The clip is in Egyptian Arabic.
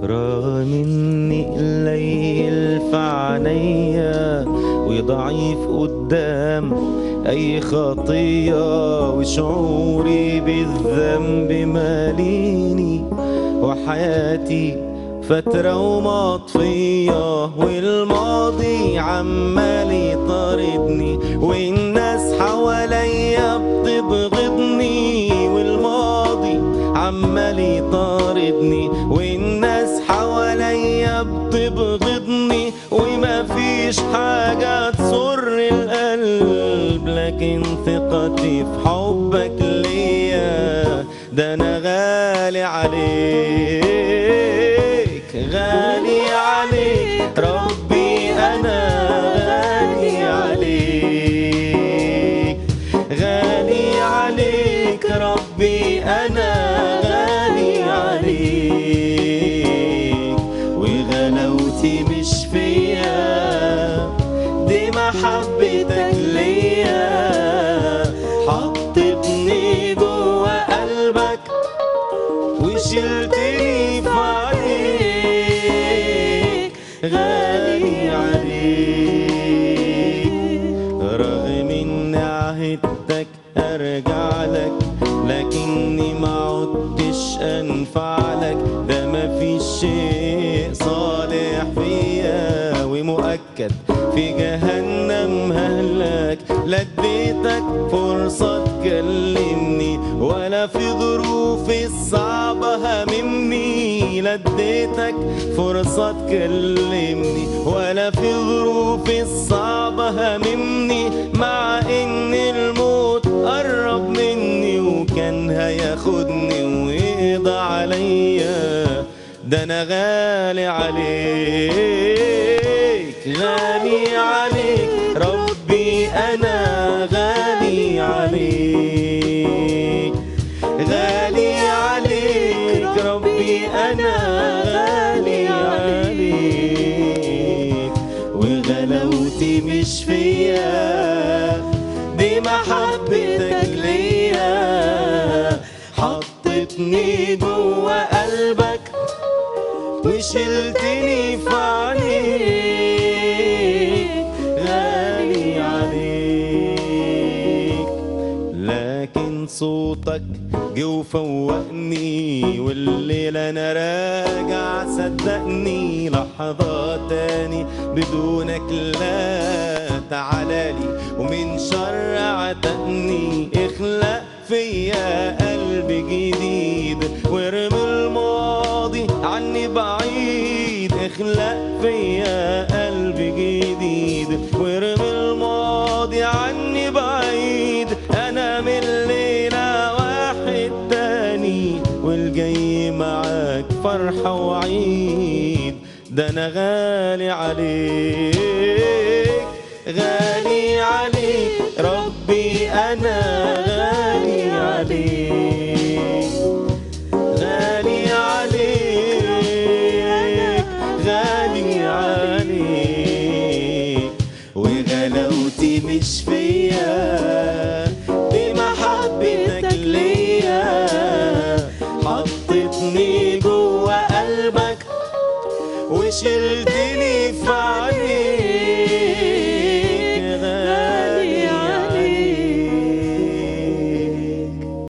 رغم اني قليل في عينيا وضعيف قدام اي خطية وشعوري بالذنب ماليني وحياتي فترة ومطفية والماضي عمال يطاردني والناس حواليا بتبغضني والماضي عمال يطاردني والناس حواليا بتبغضني وما فيش حاجة تسر القلب لكن ثقتي في حبك ليا ده انا غالي عليك غالي عليك ربي انا غالي عليك غالي عليك ربي انا غالي عليك وغلاوتي مش فيا دي محبتك ليا حطتني جوا قلبك وشلتني في عينيك غالي عليك رغم اني عهدتك ارجع لك لكني ما عدتش انفع لك ده ما فيش شيء صالح فيا ومؤكد في جهنم هلك لا اديتك فرصة تكلمني ولا في ظروفي الصعبة هممني لا اديتك فرصة تكلمني ولا في ظروفي الصعبة هممني مع ان الموت قرب مني وكان هياخدني ويقضى عليا ده انا غالي عليك غالي عليك ربي انا غالي عليك غالي عليك ربي انا غالي عليك وغلاوتي مش فيا دي محبتك ليا حطتني جوا قلبك وشلتني في عينيك غالي عليك لكن صوتك جه وفوقني والليلة أنا راجع صدقني لحظة تاني بدونك لا تعالالي ومن شر عتقني اخلق فيا قلب جديد وارمي الماضي عني بعيد اخلق فيا قلب جديد وارمي الماضي عني بعيد انا من الليلة واحد تاني والجاي معاك فرحة وعيد ده انا غالي عليك غالي عليك ربي انا غالي